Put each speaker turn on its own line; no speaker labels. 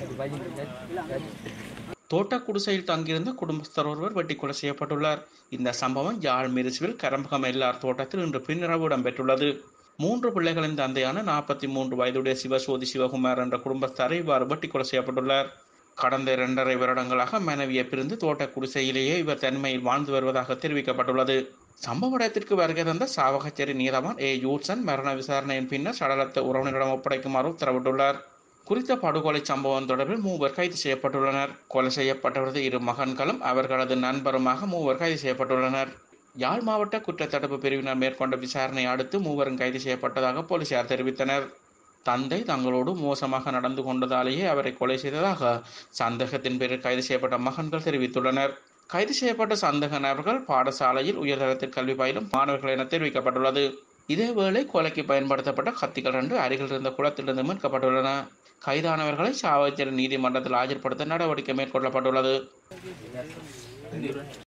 தோட்டக்குடிசையில் தங்கியிருந்த குடும்பஸ்தர் ஒருவர் வெட்டி கொலை செய்யப்பட்டுள்ளார் இந்த சம்பவம் யாழ் மிரிசுவில் கரம்பகம் எல்லார் தோட்டத்தில் இன்று பின்னிரவு இடம்பெற்றுள்ளது மூன்று பிள்ளைகளின் தந்தையான நாற்பத்தி மூன்று வயதுடைய சிவசோதி சிவகுமார் என்ற குடும்பஸ்தரை இவ்வாறு வெட்டி கொலை செய்யப்பட்டுள்ளார் கடந்த இரண்டரை வருடங்களாக மனைவியை பிரிந்து தோட்ட குடிசையிலேயே இவர் தனிமையில் வாழ்ந்து வருவதாக தெரிவிக்கப்பட்டுள்ளது சம்பவ இடத்திற்கு வருகை தந்த சாவகச்சேரி நீதவான் ஏ யூட்சன் மரண விசாரணையின் பின்னர் சடலத்தை உறவினரிடம் ஒப்படைக்குமாறு உத்தரவிட்டுள்ளார் குறித்த படுகொலை சம்பவம் தொடர்பில் மூவர் கைது செய்யப்பட்டுள்ளனர் கொலை செய்யப்பட்டவரது இரு மகன்களும் அவர்களது நண்பருமாக மூவர் கைது செய்யப்பட்டுள்ளனர் யாழ் மாவட்ட குற்றத்தடுப்பு பிரிவினர் மேற்கொண்ட விசாரணை அடுத்து மூவரும் கைது செய்யப்பட்டதாக போலீசார் தெரிவித்தனர் தந்தை தங்களோடு மோசமாக நடந்து கொண்டதாலேயே அவரை கொலை செய்ததாக சந்தேகத்தின் பேரில் கைது செய்யப்பட்ட மகன்கள் தெரிவித்துள்ளனர் கைது செய்யப்பட்ட சந்தேக நபர்கள் பாடசாலையில் உயர்தரத்தில் கல்வி பயிலும் மாணவர்கள் என தெரிவிக்கப்பட்டுள்ளது இதேவேளை கொலைக்கு பயன்படுத்தப்பட்ட கத்திகள் ரெண்டு அருகில் இருந்த குளத்திலிருந்து மீட்கப்பட்டுள்ளன கைதானவர்களை சாவச்சேரி நீதிமன்றத்தில் ஆஜர்படுத்த நடவடிக்கை மேற்கொள்ளப்பட்டுள்ளது